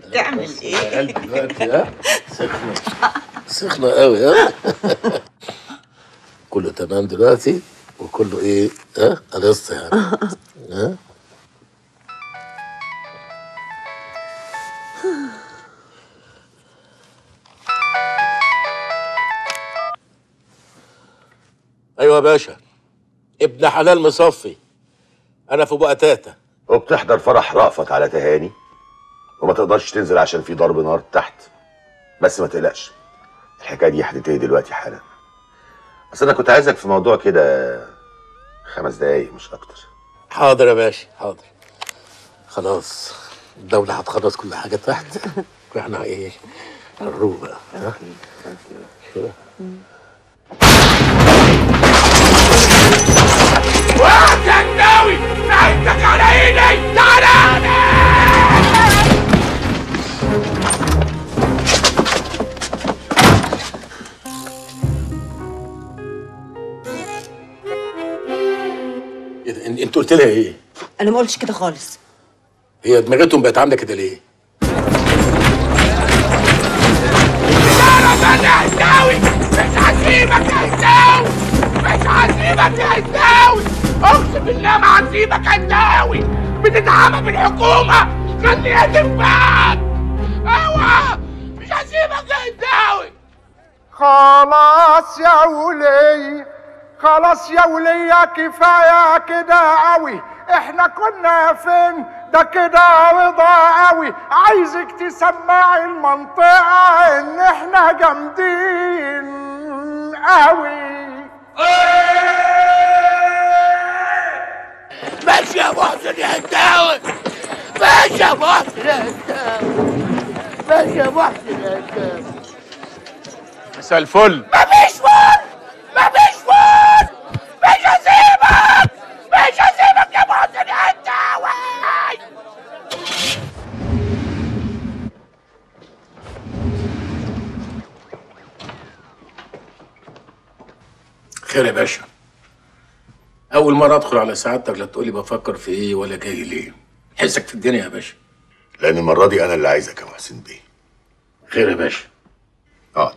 تعمل ايه؟ قلبي دلوقتي ها سخنة سخنة قوي ها كله تمام دلوقتي وكله ايه ها قلصت يعني ها ايوه يا باشا ابن حلال مصفي انا في بقى تاتا وبتحضر فرح رأفت على تهاني وما تقدرش تنزل عشان في ضرب نار تحت بس ما تقلقش الحكايه دي هتنتهي دلوقتي حالا بس انا كنت عايزك في موضوع كده خمس دقايق مش اكتر حاضر يا باشا حاضر خلاص الدولة هتخلص كل حاجة تحت واحنا ايه هنروح بقى ها؟ كده. وقتك ناوي نهايتك على ايدي تعالى ايه ده انت قلت لها ايه؟ انا ما قلتش كده خالص هي دماغتهم بقت عاملة كده ليه؟ انا هتاوي مش هسيبك يا هتاوي مش هسيبك يا هتاوي اقسم بالله ما هسيبك يا هتاوي بتتعامل بالحكومه خليها تنفعك اوعى مش هسيبك يا هتاوي خلاص يا ولي خلاص يا ولية كفاية كده قوي احنا كنا فين ده كده رضا قوي عايزك تسمعي المنطقة ان احنا جامدين قوي ماشي يا محسن يا هتاوي ماشي يا محسن يا هتاوي ماشي يا محسن يا هتاوي مساء الفل مفيش فول مفيش فول مش هسيبك مش هسيبك يا محسن يا هتاوي خير يا باشا أول مرة أدخل على سعادتك لا تقولي بفكر في إيه ولا جاي ليه حسك في الدنيا يا باشا لان المره دي انا اللي عايزك يا محسن بيه خير يا باشا اقعد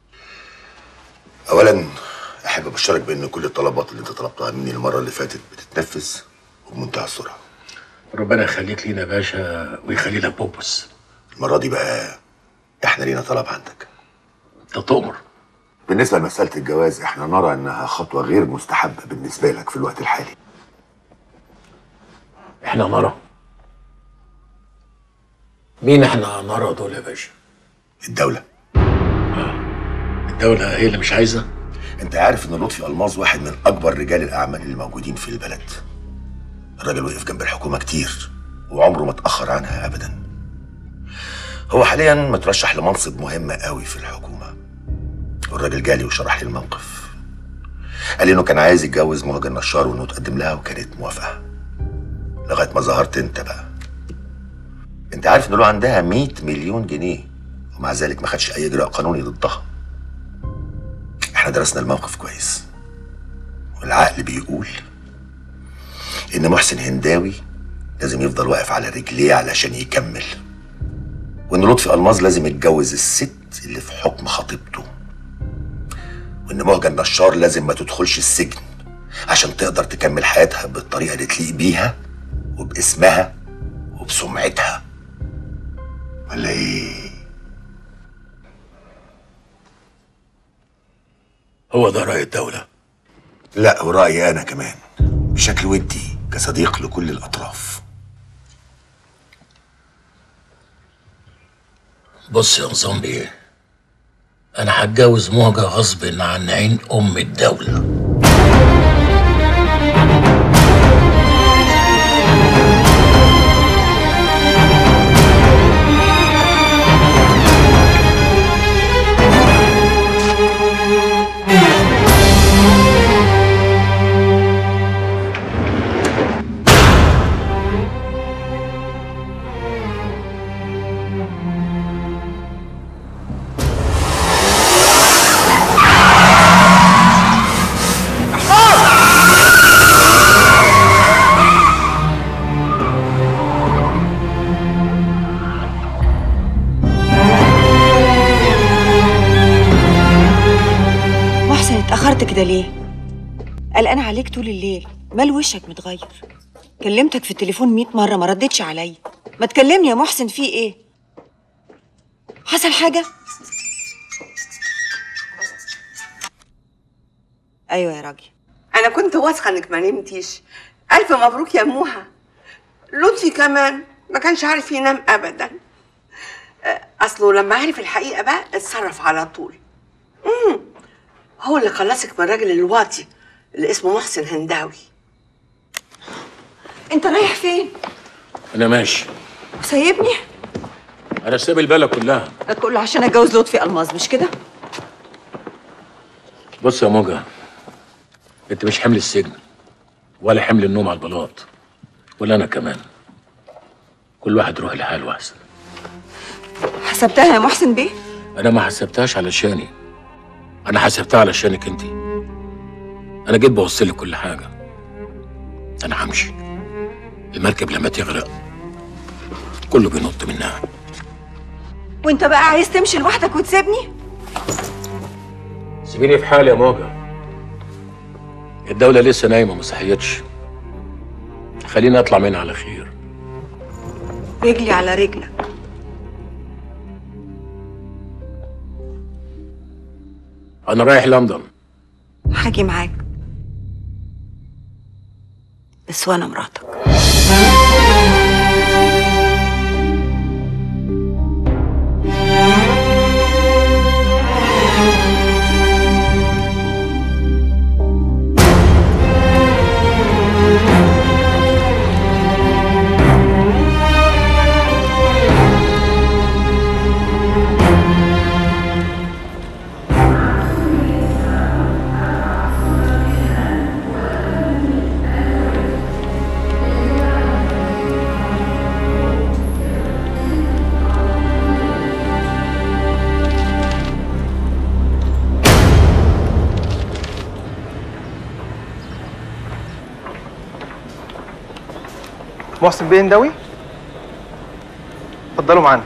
اولا احب ابشرك بان كل الطلبات اللي انت طلبتها مني المره اللي فاتت بتتنفذ وبمنتهى السرعه ربنا يخليك لينا يا باشا ويخلي لك بوبس المره دي بقى احنا لينا طلب عندك انت تؤمر بالنسبه لمساله الجواز احنا نرى انها خطوه غير مستحبه بالنسبه لك في الوقت الحالي احنا نرى مين احنا نرى دول يا باشا الدوله الدولة هي اللي مش عايزة انت عارف ان لطفي الماظ واحد من اكبر رجال الاعمال اللي موجودين في البلد الراجل وقف جنب الحكومه كتير وعمره ما اتاخر عنها ابدا هو حاليا مترشح لمنصب مهم قوي في الحكومه والراجل جالي وشرح لي الموقف قال لي انه كان عايز يتجوز مهجة النشار وانه تقدم لها وكانت موافقه لغايه ما ظهرت انت بقى انت عارف ان له عندها 100 مليون جنيه ومع ذلك ما خدش اي اجراء قانوني ضدها احنا درسنا الموقف كويس والعقل بيقول ان محسن هنداوي لازم يفضل واقف على رجليه علشان يكمل وان لطفي الماظ لازم يتجوز الست اللي في حكم خطيبته وان مهجة النشار لازم ما تدخلش السجن عشان تقدر تكمل حياتها بالطريقه اللي تليق بيها وباسمها وبسمعتها ولا ايه هو ده رأي الدولة لا ورأيي أنا كمان بشكل ودي كصديق لكل الأطراف بص يا نظام بيه أنا هتجوز مهجة غصب عن عين أم الدولة اتأخرت كده ليه؟ قلقان عليك طول الليل مال وشك متغير كلمتك في التليفون مئة مرة ما ردتش عليا ما تكلمني يا محسن في ايه؟ حصل حاجة؟ ايوه يا راجل انا كنت واثقه انك ما نمتيش الف مبروك يا موها لطفي كمان ما كانش عارف ينام ابدا أه، اصله لما عرف الحقيقه بقى اتصرف على طول امم هو اللي خلصك من الراجل الواطي اللي اسمه محسن هنداوي انت رايح فين؟ انا ماشي وسايبني؟ انا سايب البلد كلها كله عشان اتجوز لطفي الماظ مش كده؟ بص يا موجة انت مش حمل السجن ولا حمل النوم على البلاط ولا انا كمان كل واحد يروح لحاله احسن حسبتها يا محسن بيه؟ انا ما حسبتهاش علشاني انا حسبتها علشانك انت انا جيت بوصلك كل حاجه انا همشي المركب لما تغرق كله بينط منها وانت بقى عايز تمشي لوحدك وتسيبني؟ سيبيني في حالي يا موجة الدولة لسه نايمة ما صحيتش خليني اطلع منها على خير رجلي على رجلك انا رايح لندن هاجي معاك بس وانا مراتك محسن بيه هنداوي اتفضلوا معانا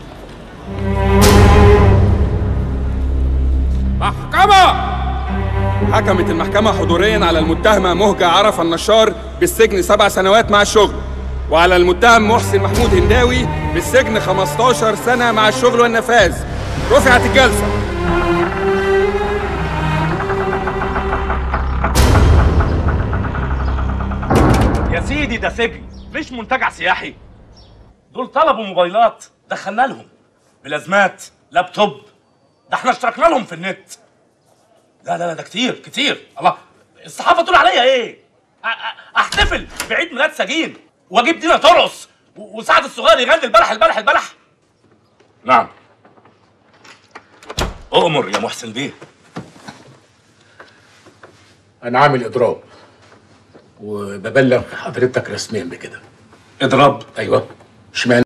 محكمة حكمت المحكمة حضوريا على المتهمة مهجة عرفة النشار بالسجن سبع سنوات مع الشغل وعلى المتهم محسن محمود هنداوي بالسجن 15 سنة مع الشغل والنفاذ رفعت الجلسة يا سيدي ده سجن مش منتجع سياحي دول طلبوا موبايلات دخلنا لهم بلازمات لابتوب ده احنا اشتركنا لهم في النت لا لا لا ده كتير كتير الله الصحافه تقول عليا ايه أ- أ- احتفل بعيد ميلاد سجين واجيب دينا ترقص و- وسعد الصغير يغني البلح البلح البلح نعم اؤمر يا محسن بيه انا عامل اضراب وببلغ حضرتك رسميا بكده اضراب ايوه اشمعنى